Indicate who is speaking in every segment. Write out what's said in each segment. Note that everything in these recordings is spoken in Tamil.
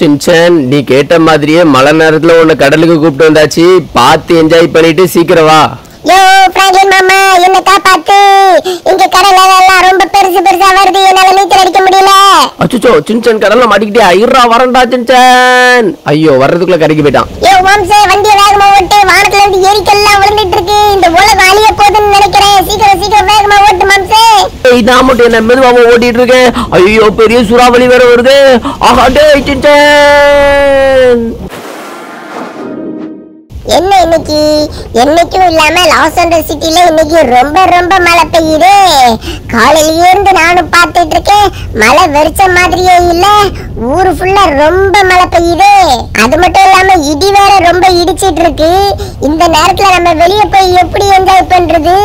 Speaker 1: சின்சன் நீ கேட்ட மாதிரியே மழை நேரத்துல உன்னை கடலுக்கு கூப்பிட்டு வந்தாச்சு பார்த்து என்ஜாய் பண்ணிட்டு சீக்கிரம் வா
Speaker 2: யோ பிராங்க்லின் மாமா என்ன காப்பாத்து இங்க கடல் எல்லாம் ரொம்ப பெருசு பெருசா வருது என்னால நீச்சல் அடிக்க முடியல
Speaker 1: அச்சுச்சோ சின்சன் கடல்ல மாட்டிக்கிட்டே ஐயரா வரண்டா சின்சன் ஐயோ வர்றதுக்குள்ள கரைக்கு போயிட்டான்
Speaker 2: யோ மாம்சே வண்டியை வேகமா ஓட்டு வானத்துல இருந்து எரிக்கல்லாம் விழுந்துட்டு இருக்கு இந்த உலகம் அழிய போகுதுன்னு நினைக்கிறேன் சீக்கிரம் சீக்கிரம் வேகமா ஓட்டு மாம்சே
Speaker 1: ஏய் நான் மட்டும் என்ன மெதுவாக ஓட்டிட்டு இருக்கேன் ஐயோ பெரிய சூறாவளி வேற வருது ஆஹா டேய் சின்சன்
Speaker 2: என்ன இன்னைக்கு என்னைக்கும் இல்லாம லாஸ் ஏஞ்சல்ஸ் சிட்டில இன்னைக்கு ரொம்ப ரொம்ப மழை பெய்யுது காலையில இருந்து நானும் பார்த்துட்டு இருக்கேன் மழை வெறிச்ச மாதிரியே இல்ல ஊரு ஃபுல்லா ரொம்ப மழை பெய்யுது அது மட்டும் இல்லாம இடி வேற ரொம்ப இடிச்சிட்டு இருக்கு இந்த நேரத்துல நம்ம வெளிய போய் எப்படி என்ஜாய் பண்றது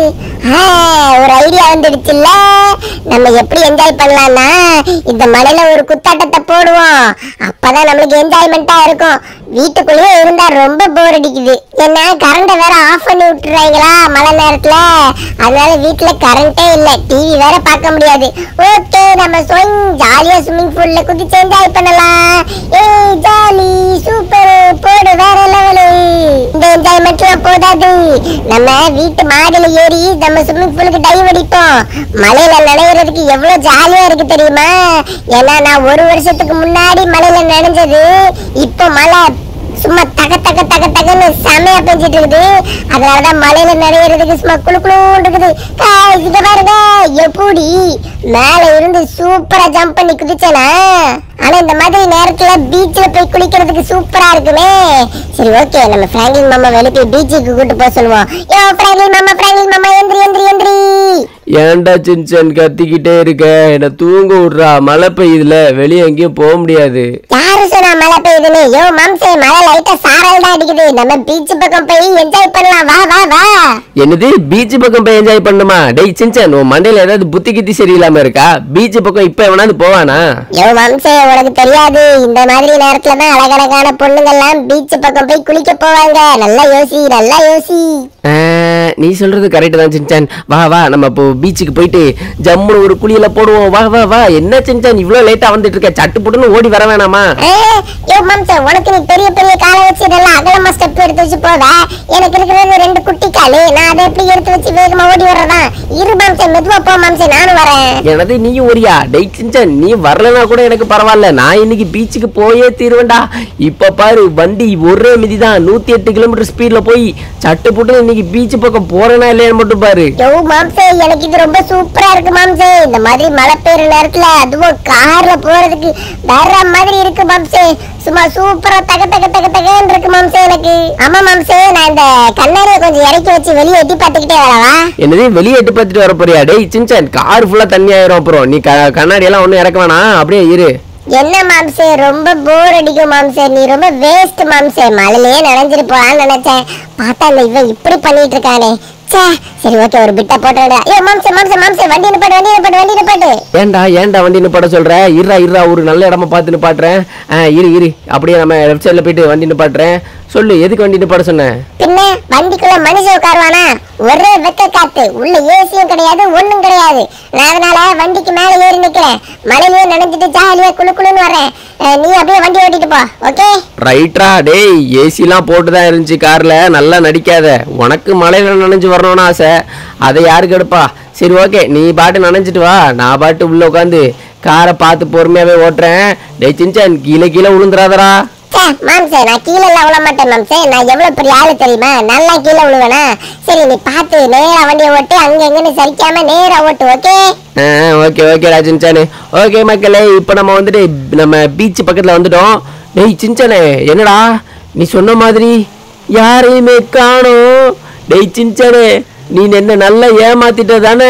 Speaker 2: ஆ, ஒரு ஐடியா வந்துடுச்சுல்ல நம்ம எப்படி என்ஜாய் பண்ணலாம்னா இந்த மலையில ஒரு குத்தாட்டத்தை போடுவோம் அப்பதான் நம்மளுக்கு என்ஜாய்மெண்டா இருக்கும் வீட்டுக்குள்ளேயே இருந்தா ரொம்ப போர் அடிக்குது என்ன கரண்ட வேற ஆஃப் பண்ணி விட்டுறாங்களா மழை நேரத்துல அதனால வீட்டுல கரண்டே இல்ல டிவி வேற பார்க்க முடியாது ஓகே நம்ம ஸ்விங் ஜாலியா ஸ்விம்மிங் பூல்ல குதிச்சு என்ஜாய் பண்ணலாம் ஏய் ஜாலி சூப்பர் போடு வேற லெவலு இந்த என்ஜாய்மெண்ட்லாம் போதாது நம்ம வீட்டு மாடியில ஏறி நம்ம ஸ்விம்மிங் பூலுக்கு டைவ் அடிப்போம் மலையில நனைகிறதுக்கு எவ்வளவு ஜாலியா இருக்கு தெரியுமா ஏன்னா நான் ஒரு வருஷத்துக்கு முன்னாடி மலையில நனைஞ்சது இப்போ மழை சும்மா தக தக தக தகன்னு செமையா பெஞ்சிட்டு இருக்குது அதனாலதான் மலையில நனைகிறதுக்கு சும்மா குளு குளுன்னு இருக்குது guys, இங்க பாருங்க எப்படி மேல இருந்து சூப்பரா ஜம்ப் பண்ணி குதிச்சேனா ஆனா இந்த மாதிரி நேரத்துல பீச்ல போய் குளிக்கிறதுக்கு சூப்பரா இருக்குமே சரி ஓகே நம்ம பிராங்க்லின் மாமா வெளியே போய் பீச்சுக்கு கூட்டு போக சொல்லுவோம் யோ பிராங்க்லின் மாமா பிராங்க்லின் மாமா எந்திரி எந்திரி எந்திரி
Speaker 1: ஏன்டா சின்சன் கத்திக்கிட்டே இருக்க என்ன தூங்க விடுறா மழை பெய்யுதுல வெளியே எங்கேயும் போக முடியாது
Speaker 2: யாரு சொன்னா மழை பெய்யுதுன்னு யோ மாம்சே மழை லைட்டா சாரல் தான் அடிக்குது நம்ம பீச் பக்கம் போய் என்ஜாய் பண்ணலாம் வா வா வா
Speaker 1: என்னது பீச் பக்கம் போய் என்ஜாய் பண்ணுமா டேய் சின்சன் உன் மண்டையில ஏதாவது புத்தி கித்தி சரியில்லாம இருக்கா பீச் பக்கம் இப்ப எவனாவது போவானா
Speaker 2: யோ மாம்சே உனக்கு தெரியாது இந்த மாதிரி நேரத்துல தான் அழகழகான பொண்ணுங்கெல்லாம் பீச் பக்கம் போய் குளிக்க போவாங்க நல்லா யோசி நல்லா யோசி
Speaker 1: ஆ, நீ சொல்றது கரெக்ட் தான் சின்சான் வா வா நம்ம இப்போ பீச்சுக்கு போயிட்டு ஜம்முன்னு ஒரு குளியல போடுவோம் வா வா வா என்ன சின்சான் இவ்வளவு லேட்டா வந்துட்டு இருக்க சட்டு புட்டுன்னு ஓடி வர வேணாமா
Speaker 2: ஏ, யோ மாம்சே உனக்கு நீ பெரிய பெரிய காலை வச்சு நல்லா அகலமா ஸ்டெப் எடுத்து வச்சு போவ எனக்கு இருக்கிறது ரெண்டு குட்டி காலு நான் அதை எப்படி எடுத்து வச்சு வேகமா ஓடி வர்றதா இரு மாம்சே மெதுவா போ மாம்சே நானும் வரேன்
Speaker 1: எனது நீயும் ஒரியா டேய் சின்சான் நீ வரலனா கூட எனக்கு பரவாயில்ல நான் இன்னைக்கு பீச்சுக்கு போயே தீருவேன்டா இப்ப பாரு வண்டி ஒரே மிதி தான் நூத்தி எட்டு கிலோமீட்டர் ஸ்பீட்ல போய் சட்டு புட்டு இன்னைக்கு பீச் பக்கம் போறேனா இல்லையான்னு மட்டும் பாரு
Speaker 2: யோ மாம்சே எனக்கு இது ரொம்ப சூப்பரா இருக்கு மாம்சே இந்த மாதிரி மழை பெய்யுற நேரத்துல அதுவும் கார்ல போறதுக்கு வேற மாதிரி இருக்கு மாம்சே சும்மா சூப்பரா தக தக தக தகன்னு இருக்கு மாம்சே எனக்கு ஆமா மாம்சே நான் இந்த கண்ணாடியை கொஞ்சம் இறக்கி வச்சு வெளியே எட்டி பார்த்துக்கிட்டே வரவா
Speaker 1: என்னது வெளியே எட்டு பார்த்துட்டு வர போறியா டேய் சின்சான் கார் ஃபுல்லா தண்ணி ஆயிரும் அப்புறம் நீ க- கண்ணாடி எல்லாம் ஒண்ணும் இறக்க வேணாம் அப்படியே இரு
Speaker 2: என்ன மாம்சே ரொம்ப போர் அடிக்கும் மாம்சே நீ ரொம்ப வேஸ்ட் மாம்சே மழையிலேயே நனைஞ்சிட்டு போலான்னு நினைச்சேன் பார்த்தா இந்த இவன் இப்படி பண்ணிட்டு இருக்கானே ச்சே சரி ஓகே ஒரு பிட்ட போட்டு ஐயோ மாம்சே மாம்சே மாம்சே வண்டி நிப்பாட்டு வண்டி நிப்பாட்டு வண்டி நிப்பாட்டு
Speaker 1: ஏன்டா ஏன்டா வண்டி நிப்பாட்ட சொல்ற இருடா இருடா ஒரு நல்ல இடமா பார்த்து நிப்பாட்டுறேன் ஆ இரு இரு அப்படியே நம்ம லெஃப்ட் சைடில் போயிட்டு வண்டி நிப்பாட்டுறேன் சொல்லு எதுக்கு வண்டி நிப்பாட்ட சொன்னேன்
Speaker 2: பின்ன வண்டிக்குள்ள மனுஷன் உட்காருவானா ஒரே வெக்க காத்து உள்ள ஏசியும் கிடையாது ஒண்ணும் கிடையாது நான் அதனால வண்டிக்கு மேல ஏறி நிக்கிறேன் மழையிலேயே நனைஞ்சிட்டு ஜாலியா குளு குளுன்னு வரேன் அஹ் நீ அப்படியே வண்டி ஓட்டிட்டு போ ஓகே
Speaker 1: ரைட்ரா டேய் ஏசிலாம் போட்டு தான் இருந்துச்சு கார்ல நல்லா நடிக்காத உனக்கு மழையில நனைஞ்சு வரணும்னு ஆசை அதை யாருக்கு எடுப்பா சரி ஓகே நீ பாட்டு நனைஞ்சிட்டு வா நான் பாட்டு உள்ள உட்காந்து காரை பார்த்து பொறுமையாவே ஓட்டுறேன் டேய் சின்சான் கீழே கீழே விழுந்துடாதடா
Speaker 2: ச்சே, மாம்சே நான் கீழே எல்லாம் விழ மாட்டேன் மாம்சே நான் எவ்வளவு பெரிய ஆளு தெரியுமா நல்லா கீழே விழுவேனா சரி நீ பார்த்து நேரா வண்டியை ஓட்டு அங்க எங்கன்னு சரிக்காம நேரா ஓட்டு ஓகே
Speaker 1: ஆ ஓகே ஓகே சின்சானு ஓகே மக்களே இப்போ நம்ம வந்துட்டு நம்ம பீச் பக்கத்தில் வந்துட்டோம் டேய் சின்சானே என்னடா நீ சொன்ன மாதிரி யாரையுமே காணோம் டேய் சின்சானே நீ என்ன நல்லா ஏமாத்திட்ட தானே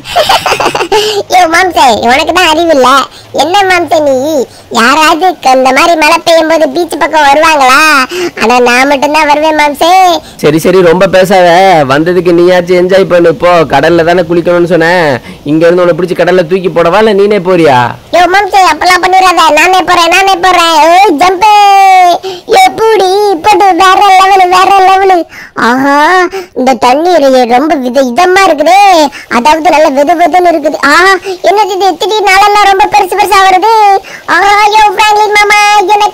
Speaker 2: ஐயோ மாம்சே உனக்கு தான் அறிவு இல்ல என்ன மாம்சே நீ யாராவது க- இந்த மாதிரி மழை பெய்யும் போது பீச் பக்கம் வருவாங்களா ஆனா நான் மட்டும்தான் வருவேன் மாம்சே
Speaker 1: சரி சரி ரொம்ப பேசாத வந்ததுக்கு நீயாச்சும் என்ஜாய் பண்ணு இப்போ கடல்ல தானே குளிக்கணும்னு சொன்னேன் இங்க இருந்து உன்னை பிடிச்சி கடல்ல தூக்கி போடவா இல்ல நீனே போறியா
Speaker 2: யோ மாம்சே அப்பெல்லாம் பண்ணிடாத நானே போறேன் நானே போறேன் ஏய் ஜம்ப் எப்படி இப்படி வேற லெவலு வேற லெவலு ஆஹா இந்த தண்ணீர் ரொம்ப வித இதமா இருக்குது அதாவது நல்ல வெது வெதுன்னு இருக்குது ஆஹா என்னது இது திடீர் நாளெல்லாம் ரொம்ப பெருசு பெருசா வருது ஆஹா யோ பிராங்க்லின் மாமா என்ன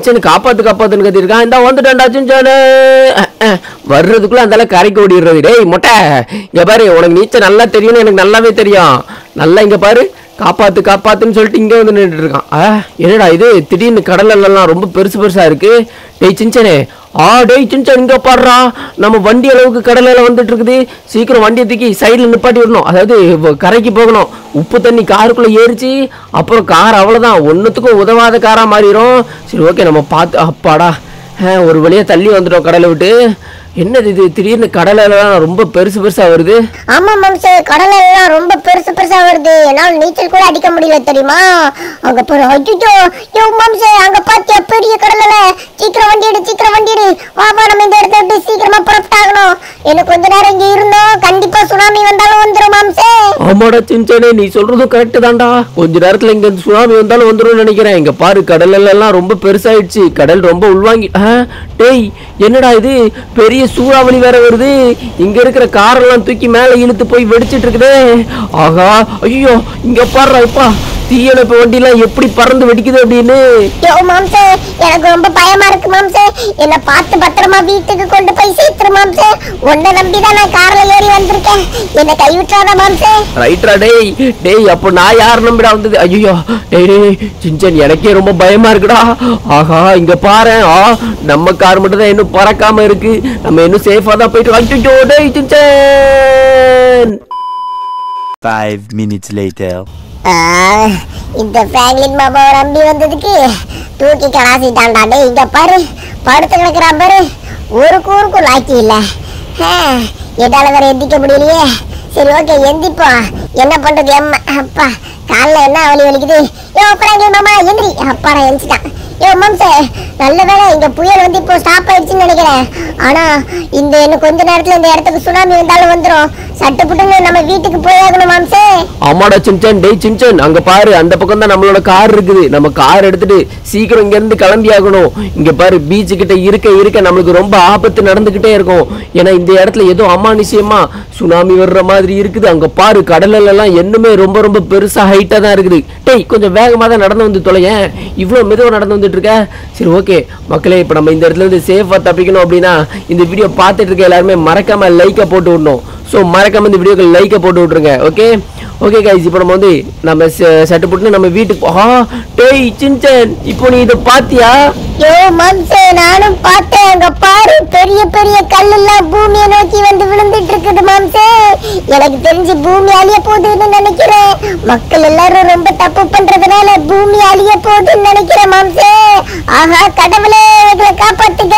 Speaker 1: சின்சன் காப்பாத்து காப்பாத்துன்னு கத்திருக்கான் இந்த வந்துட்டேன்டா சின்சானு அஹ், அஹ். வர்றதுக்குள்ள அந்த கரைக்கு ஓடிடுறது டேய் மொட்டை இங்க பாரு உனக்கு நீச்சல் நல்லா தெரியும்னு எனக்கு நல்லாவே தெரியும் நல்லா இங்க பாரு காப்பாத்து காப்பாத்துன்னு சொல்லிட்டு இங்க வந்து நின்றுட்டு இருக்கான் ஆ என்னடா இது திடீர்னு கடல் எல்லாம் ரொம்ப பெருசு பெருசா இருக்கு டேய் சின்சனே ஆ டேய் சின்சன் இங்க பாடுறா நம்ம வண்டி அளவுக்கு கடல்ல வந்துட்டு இருக்குது சீக்கிரம் வண்டியை தூக்கி சைடுல நிப்பாட்டி விடணும் அதாவது வ- கரைக்கு போகணும் உப்பு தண்ணி காருக்குள்ள ஏறிச்சு அப்புறம் கார் அவ்வளவுதான் ஒன்னுத்துக்கும் உதவாத காரா மாறிடும் சரி ஓகே நம்ம பார்த்து அப்பாடா ஆ, ஒரு வழியா தள்ளி வந்துட்டோம் கடலை விட்டு என்னது இது திடீர்னு கடலெல்லாம் ரொம்ப பெருசு பெருசா வருது
Speaker 2: ஆமா மாம்சே கடல் எல்லாம் ரொம்ப பெருசு பெருசா வருது என்னால நீச்சல் கூட அடிக்க முடியல தெரியுமா அங்க போற அய்யோ யோ மாம்சே அங்க பாத்தியா பெரிய கடல்ல சீக்கிரம் வண்டி எடு சீக்கிரம் வண்டி எடு வா வா நம்ம இந்த இடத்த விட்டு சீக்கிரமா புறப்பட்டாகணும் எனக்கு கொஞ்ச நேரம் இங்க இருந்தோம் கண்டிப்பா சுனாமி வந்தாலும் வந்துரும் மாம்சே
Speaker 1: ஆமாடா சின்சனே நீ சொல்றதும் கரெக்ட் தான்டா கொஞ்ச நேரத்துல இங்க சுனாமி வந்தாலும் வந்துரும்னு நினைக்கிறேன் இங்க பாரு கடல் எல்லாம் ரொம்ப பெருசாயிடுச்சு கடல் ரொம்ப உள்வாங்கி ஆ, டேய் என்னடா இது பெரிய சூறாவளி வேற வருது இங்க இருக்கிற காரெல்லாம் தூக்கி மேல இழுத்து போய் வெடிச்சிட்டு இருக்குதே ஆகா ஐயோ இங்க பாருடா இப்பா தீயணைப்பு வண்டிலாம் எப்படி பறந்து வெடிக்குது அப்படின்னு
Speaker 2: யோ மாம்சே எனக்கு ரொம்ப பயமா இருக்கு மாம்சே என்ன பார்த்து பத்திரமா வீட்டுக்கு கொண்டு போய் சேர்த்துரு மாம்சே உன்னை நம்பிதான் நான் கார்ல ஏறி வந்திருக்கேன் என்ன கைவிட்டுறாத மாம்சே
Speaker 1: ரைட்ரா டேய் டேய் அப்போ நான் யார் நம்பிடா வந்தது ஐயோ டேய் டேய் சின்சன் எனக்கே ரொம்ப பயமா இருக்குடா ஆஹா இங்க பாரு ஆ நம்ம கார் மட்டும் தான் இன்னும் பறக்காம இருக்கு நம்ம இன்னும் சேஃபா தான் போயிட்டு ஐயோ டேய் சின்சன்
Speaker 3: Five minutes later.
Speaker 2: ஆ, இந்த பிராங்க்லின் மாமாவை நம்பி வந்ததுக்கு தூக்கி கடாசிட்டான்டா டேய் இங்க பாரு படுத்து கிடக்குறான் பாரு ஒரு கூறுக்கும் லாக்கி இல்ல ஆ, என்னால வேற எந்திக்க முடியலையே சரி ஓகே எந்திப்போம் என்ன பண்றது எம்மா அப்பா காலில் என்ன வலி வலிக்குது யோ பிராங்க்லின் மாமா எந்திரி அப்பாடா எந்திச்சிட்டான் யோ மம்சே நல்ல வேளை இங்க புயல் வந்து இப்போ ஸ்டாப் ஆயிடுச்சுன்னு நினைக்கிறேன் ஆனா இந்த இன்னும் கொஞ்ச நேரத்துல இந்த இடத்துக்கு சுனாமி வந்தாலும் வந்துரும் சட்டு புட்டுன்னு நம்ம வீட்டுக்கு போயாகணும் மாம்சே
Speaker 1: ஆமாடா சின்சன் டேய் சின்சன் அங்க பாரு அந்த பக்கம் தான் நம்மளோட கார் இருக்குது நம்ம கார் எடுத்துட்டு சீக்கிரம் இங்க இருந்து கிளம்பி ஆகணும் இங்க பாரு பீச் கிட்ட இருக்க இருக்க நம்மளுக்கு ரொம்ப ஆபத்து நடந்துகிட்டே இருக்கும் ஏன்னா இந்த இடத்துல ஏதோ அமானுஷ்யமா சுனாமி வர்ற மாதிரி இருக்குது அங்க பாரு கடல்ல எல்லாம் இன்னுமே ரொம்ப ரொம்ப பெருசா ஹைட்டா தான் இருக்குது டேய் கொஞ்சம் வேகமா தான் நடந்து வந்து தொலையேன் இவ்வளவு மெதுவா நடந்து வந்துட்டு இருக்க சரி ஓகே மக்களே இப்போ நம்ம இந்த இடத்துல இருந்து சேஃபா தப்பிக்கணும் அப்படின்னா இந்த வீடியோ பார்த்துட்டு இருக்க எல்லாருமே மறக்காம லைக்கை போட்டு விடணும் ஸோ மறக்காம இந்த வீடியோக்கு லைக்கை போட்டு விட்ருங்க ஓகே ஓகே கைஸ் இப்போ நம்ம வந்து நம்ம ச- சட்டு போட்டு நம்ம வீட்டுக்கு ஆ டேய் சின்சன் இப்போ நீ இதை பாத்தியா
Speaker 2: யோ மம்சே நானும் பார்த்தேன் அங்க பாரு பெரிய பெரிய கல்லெல்லாம் பூமியை நோக்கி வந்து விழுந்துட்டு இருக்குது மம்சே எனக்கு தெரிஞ்சு பூமி அழிய போகுதுன்னு நினைக்கிறேன் மக்கள் எல்லாரும் ரொம்ப தப்பு பண்றதுனால பூமி அழிய போகுதுன்னு நினைக்கிறேன் மம்சே ஆஹா கடவுளே எங்களை காப்பாத்துங்க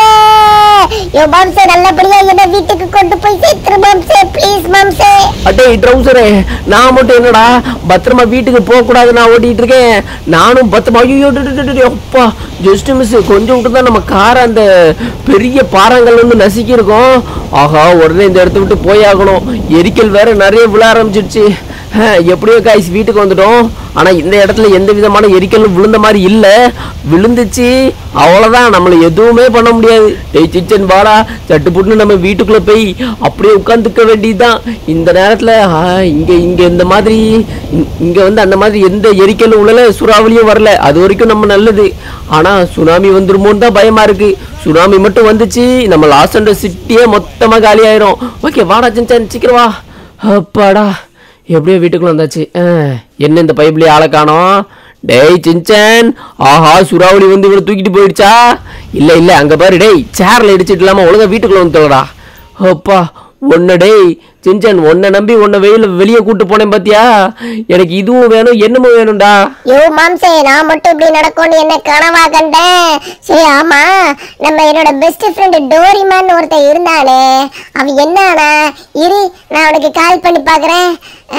Speaker 2: யோ மம்சே நல்லபடியா என்ன வீட்டுக்கு கொண்டு போய் சேர்த்துரு மம்சே ப்ளீஸ் மம்சே
Speaker 1: அட்டே ட்ரௌசரே நான் மட்டும் என்னடா பத்திரமா வீட்டுக்கு போக கூடாது நான் ஓட்டிட்டு இருக்கேன் நானும் பத்திரமா ஐயோ டு, டு, டு, டு, அப்பா ஜஸ்ட் மிஸ் கொஞ்சம் விட்டு தான் நம்ம காரை அந்த பெரிய பாறாங்கல் வந்து நசுக்கி இருக்கோம் ஆஹா உடனே இந்த இடத்த விட்டு போயாகணும் எரிக்கல் வேற நிறைய விழ ஆரம்பிச்சிடுச்சு ஹம், எப்படியோ காய்ஸ் வீட்டுக்கு வந்துட்டோம் ஆனா இந்த இடத்துல எந்த விதமான எரிக்கலும் விழுந்த மாதிரி இல்ல விழுந்துச்சு அவ்வளவுதான் நம்மள எதுவுமே பண்ண முடியாது டேய் சிச்சன் வாடா சட்டு புட்டுன்னு நம்ம வீட்டுக்குள்ள போய் அப்படியே உட்காந்துக்க வேண்டியதுதான் இந்த நேரத்துல ஆ, இங்க இங்க இந்த மாதிரி இ- இங்க வந்து அந்த மாதிரி எந்த எரிக்கலும் உள்ள சுறாவளியும் வரல அது வரைக்கும் நம்ம நல்லது ஆனா சுனாமி வந்துருமோன்னு தான் பயமா இருக்கு சுனாமி மட்டும் வந்துச்சு நம்ம லாஸ் அண்ட் சிட்டியே மொத்தமா காலி ஆயிரும் ஓகே வாடா சின்சன் சீக்கிரம் வா அப்பாடா எப்படியோ வீட்டுக்குள்ள வந்தாச்சு ஆ, என்ன இந்த பைப்லயே ஆளை காணோம் டேய் சின்சன் ஆஹா சுறாவளி வந்து இவனை தூக்கிட்டு போயிடுச்சா இல்ல இல்ல அங்க பாரு டேய் சேர்ல இடிச்சிட்டு இல்லாம ஒழுங்கா வீட்டுக்குள்ள வந்து தொலைடா அப்பா ஒன்ன டேய் சின்சன் உன்னை நம்பி உன்னை வெயில வெளியே கூட்டு போனேன் பாத்தியா எனக்கு இதுவும் வேணும் என்னமும் வேணும்டா
Speaker 2: யோ மாம்சே நான் மட்டும் இப்படி நடக்கும்னு என்ன கனவா கண்டேன் சரி ஆமா நம்ம என்னோட பெஸ்ட் ஃப்ரெண்ட் டோரிமான் ஒருத்தன் இருந்தானே அவன் என்னன்னா இரு நான் அவனுக்கு கால் பண்ணி பார்க்கறேன்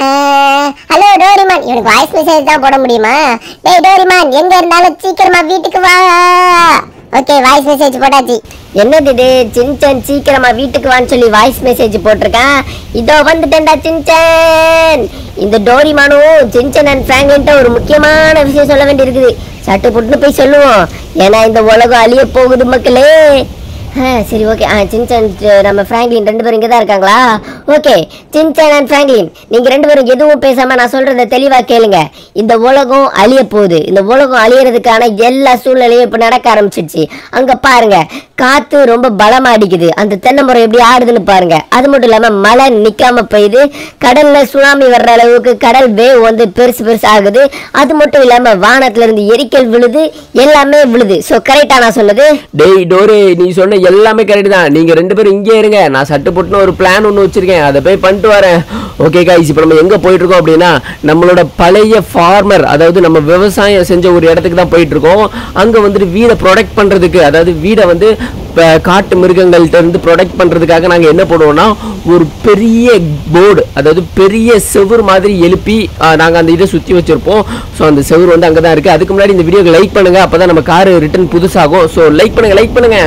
Speaker 2: ஹலோ டோரிமான் இவனுக்கு வாய்ஸ் மெசேஜ் தான் போட முடியுமா டேய் டோரிமான் எங்க இருந்தாலும் சீக்கிரமா வீட்டுக்கு வா ஓகே வாய்ஸ் மெசேஜ் போட்டாச்சு என்னது இது சின்சன் சீக்கிரமா வீட்டுக்கு வான்னு சொல்லி வாய்ஸ் மெசேஜ் போட்டிருக்கான் இதோ வந்துட்டேன்டா சின்சன் இந்த டோரிமானும் சின்சன் அண்ட் ஃப்ராங்க்லின்ட்ட ஒரு முக்கியமான விஷயம் சொல்ல வேண்டியிருக்குது சட்டு புட்டுன்னு போய் சொல்லுவோம் ஏன்னா இந்த உலகம் அழிய போகுது மக்களே ஆ, சரி ஓகே ஆ சின்சான் அஹ், நம்ம ஃப்ராங்க்லின் ரெண்டு பேரும் இங்கே தான் இருக்காங்களா ஓகே சின்சான் அண்ட் ஃப்ராங்க்லின் நீங்கள் ரெண்டு பேரும் எதுவும் பேசாமல் நான் சொல்கிறத தெளிவாக கேளுங்க இந்த உலகம் அழிய போகுது இந்த உலகம் அழியறதுக்கான எல்லா சூழ்நிலையும் இப்போ நடக்க ஆரம்பிச்சிடுச்சு அங்கே பாருங்க காற்று ரொம்ப பலமாக அடிக்குது அந்த தென்னை மரம் எப்படி ஆடுதுன்னு பாருங்க அது மட்டும் இல்லாமல் மழை நிற்காம பெய்யுது கடலில் சுனாமி வர்ற அளவுக்கு கடல் வேவ் வந்து பெருசு பெருசு ஆகுது அது மட்டும் இல்லாமல் வானத்துல இருந்து எரிக்கல் விழுது எல்லாமே விழுது ஸோ கரெக்டாக நான் சொன்னது
Speaker 1: டேய் டோரே நீ சொன்ன எல்லாமே கரெக்ட் தான் நீங்க ரெண்டு பேரும் இங்கே இருங்க நான் சட்டு போட்டுன்னு ஒரு பிளான் ஒன்று வச்சிருக்கேன் அதை போய் பண்ணிட்டு வரேன் ஓகே காய்ஸ் இப்போ நம்ம எங்க போயிட்டு இருக்கோம் அப்படின்னா நம்மளோட பழைய ஃபார்மர் அதாவது நம்ம விவசாயம் செஞ்ச ஒரு இடத்துக்கு தான் போயிட்டு இருக்கோம் அங்க வந்துட்டு வீடை ப்ரொடெக்ட் பண்றதுக்கு அதாவது வீடை வந்து இப்ப காட்டு மிருகங்கள்ட்ட இருந்து ப்ரொடெக்ட் பண்றதுக்காக நாங்க என்ன பண்ணுவோம்னா ஒரு பெரிய போர்டு அதாவது பெரிய செவுர் மாதிரி எழுப்பி ஆஹ், நாங்க அந்த இதை சுத்தி வச்சிருப்போம் ஸோ அந்த செவுர் வந்து அங்கே தான் இருக்கு அதுக்கு முன்னாடி இந்த வீடியோக்கு லைக் பண்ணுங்க அப்பதான் நம்ம கார் ரிட்டர்ன் புதுசாகும் ஸோ லைக் பண்ணுங்க லைக் பண்ணுங்க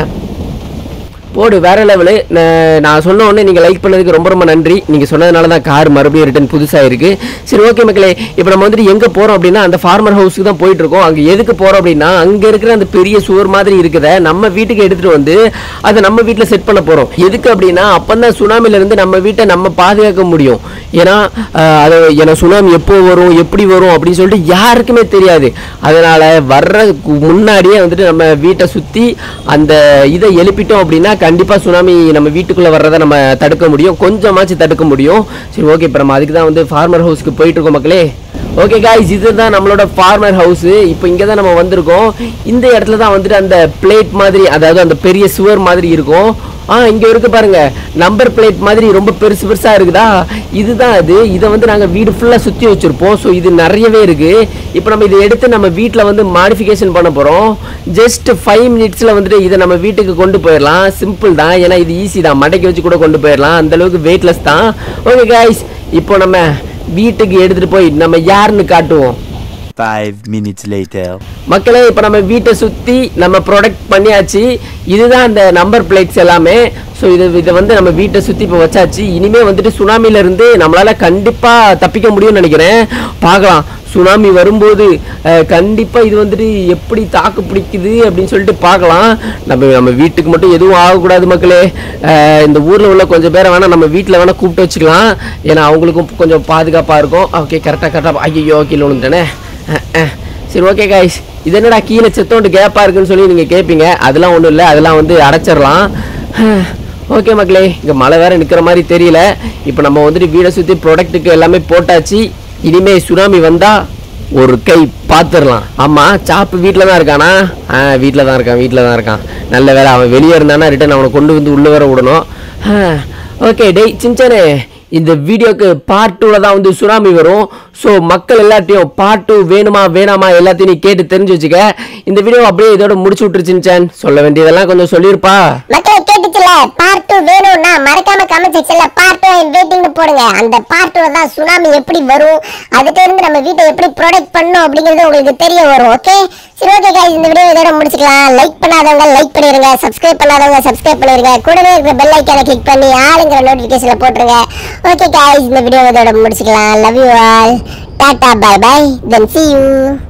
Speaker 1: போடு வேற லெவலு நான் சொன்ன உடனே நீங்கள் லைக் பண்ணதுக்கு ரொம்ப ரொம்ப நன்றி நீங்கள் சொன்னதுனால தான் கார் மறுபடியும் ரிட்டன் புதுசாக இருக்குது சரி ஓகே மக்களே இப்போ நம்ம வந்துட்டு எங்கே போகிறோம் அப்படின்னா அந்த ஃபார்மர் ஹவுஸுக்கு தான் போயிட்டு இருக்கோம் அங்கே எதுக்கு போகிறோம் அப்படின்னா அங்கே இருக்கிற அந்த பெரிய சுவர் மாதிரி இருக்குத நம்ம வீட்டுக்கு எடுத்துகிட்டு வந்து அதை நம்ம வீட்டில் செட் பண்ண போகிறோம் எதுக்கு அப்படின்னா அப்போ தான் சுனாமிலேருந்து நம்ம வீட்டை நம்ம பாதுகாக்க முடியும் ஏன்னா அஹ், அது ஏன்னா சுனாமி எப்போ வரும் எப்படி வரும் அப்படின்னு சொல்லிட்டு யாருக்குமே தெரியாது அதனால் வர்றதுக்கு முன்னாடியே வந்துட்டு நம்ம வீட்டை சுற்றி அந்த இதை எழுப்பிட்டோம் அப்படின்னா கண்டிப்பாக சுனாமி நம்ம வீட்டுக்குள்ளே வர்றதை நம்ம தடுக்க முடியும் கொஞ்சமாச்சும் தடுக்க முடியும் சரி ஓகே இப்போ நம்ம அதுக்கு தான் வந்து ஃபார்மர் ஹவுஸ்க்கு போயிட்டு இருக்கோம் மக்களே ஓகே காய்ஸ் இதுதான் நம்மளோட ஃபார்மர் ஹவுஸ் இப்போ இங்கே தான் நம்ம வந்திருக்கோம் இந்த இடத்துல தான் வந்துட்டு அந்த பிளேட் மாதிரி அதாவது அந்த பெரிய சுவர் மாதிரி இருக்கும் ஆ இங்க இருக்கு பாருங்க நம்பர் பிளேட் மாதிரி ரொம்ப பெருசு பெருசா இருக்குதா இதுதான் அது இதை வந்து நாங்க வீடு ஃபுல்லா சுத்தி வச்சிருப்போம் ஸோ இது நிறையவே இருக்கு இப்போ நம்ம இதை எடுத்து நம்ம வீட்டில் வந்து மாடிஃபிகேஷன் பண்ண போறோம் ஜஸ்ட் ஃபைவ் மினிட்ஸ்ல வந்துட்டு இதை நம்ம வீட்டுக்கு கொண்டு போயிடலாம் சிம்பிள் தான் ஏன்னா இது ஈஸி தான் மடக்கி வச்சு கூட கொண்டு போயிடலாம் அந்த அளவுக்கு வெயிட்லெஸ் தான் ஓகே காய்ஸ் இப்போ நம்ம வீட்டுக்கு எடுத்துட்டு போய் நம்ம யாருன்னு காட்டுவோம்
Speaker 3: Five minutes later.
Speaker 1: மக்களே இப்போ நம்ம வீட்டை சுற்றி நம்ம ப்ரொடக்ட் பண்ணியாச்சு இதுதான் அந்த நம்பர் பிளேட்ஸ் எல்லாமே ஸோ இது இதை வந்து நம்ம வீட்டை சுற்றி இப்போ வச்சாச்சு இனிமே வந்துட்டு சுனாமில இருந்து நம்மளால கண்டிப்பாக தப்பிக்க முடியும்னு நினைக்கிறேன் பார்க்கலாம் சுனாமி வரும்போது அஹ், கண்டிப்பா இது வந்துட்டு எப்படி தாக்கு பிடிக்குது அப்படின்னு சொல்லிட்டு பார்க்கலாம் நம்ம நம்ம வீட்டுக்கு மட்டும் எதுவும் ஆகக்கூடாது மக்களே அஹ், இந்த ஊர்ல உள்ள கொஞ்சம் பேரை வேணா நம்ம வீட்டில் வேணா கூப்பிட்டு வச்சுக்கலாம் ஏன்னா அவங்களுக்கும் கொஞ்சம் பாதுகாப்பா இருக்கும் ஓகே கரெக்டாக கரெக்டாக ஐயோ கீழே விழுந்துட்டேனே அஹ், அஹ். சரி ஓகே காய்ஸ் இது என்னடா கீழே செத்தோண்டு கேப்பா இருக்குன்னு சொல்லி நீங்க கேட்பீங்க அதெல்லாம் ஒன்றும் இல்லை அதெல்லாம் வந்து அடைச்சிடலாம் ஓகே மக்களே இங்கே மழை வேற நிற்கிற மாதிரி தெரியல இப்போ நம்ம வந்துட்டு வீடை சுற்றி ப்ராடக்ட்டுக்கு எல்லாமே போட்டாச்சு இனிமே சுனாமி வந்தா ஒரு கை பார்த்துடலாம் ஆமா சாப்பு வீட்டில் தான் இருக்கானா ஆ வீட்டில் தான் இருக்கான் வீட்டில் தான் இருக்கான் நல்ல வேலை அவன் வெளியே இருந்தானா ரிட்டன் அவனை கொண்டு வந்து உள்ளே வர விடணும் ஓகே டேய் சின்சனே இந்த வீடியோக்கு பார்ட் டூவில் தான் வந்து சுனாமி வரும் ஸோ மக்கள் எல்லாத்தையும் பார்ட் டூ வேணுமா வேணாமா எல்லாத்தையும் நீ கேட்டு தெரிஞ்சு வச்சுக்க இந்த வீடியோ அப்படியே இதோட முடிச்சு விட்டுரு சின்சான் சொல்ல வேண்டியதெல்லாம் கொஞ்சம் சொல்லியிருப்பா
Speaker 2: மக்களை கேட்டுச்சுல பார்ட் டூ வேணும்னா மறக்காம கமெண்ட் செக்ஷன்ல பார்ட் டூ அண்ட் வெயிட்டிங்னு போடுங்க அந்த பார்ட் டூ தான் சுனாமி எப்படி வரும் அதுல இருந்து நம்ம வீட்டை எப்படி ப்ரொடெக்ட் பண்ணணும் அப்படிங்கிறது உங்களுக்கு தெரிய வரும் ஓகே சரி ஓகே guys இந்த வீடியோ இதோட முடிச்சுக்கலாம் லைக் பண்ணாதவங்க லைக் பண்ணிருங்க சப்ஸ்கிரைப் பண்ணாதவங்க சப்ஸ்கிரைப் பண்ணிருங்க கூடவே இருக்கிற பெல் ஐக்கானை கிளிக் பண்ணி ஆளுங்கிற நோட்டிஃபிகேஷன்ல போட்டுருங்க ஓகே guys இந்த வீடியோ இதோட முடிச்சுக்கலாம் love you all tata bye bye then see you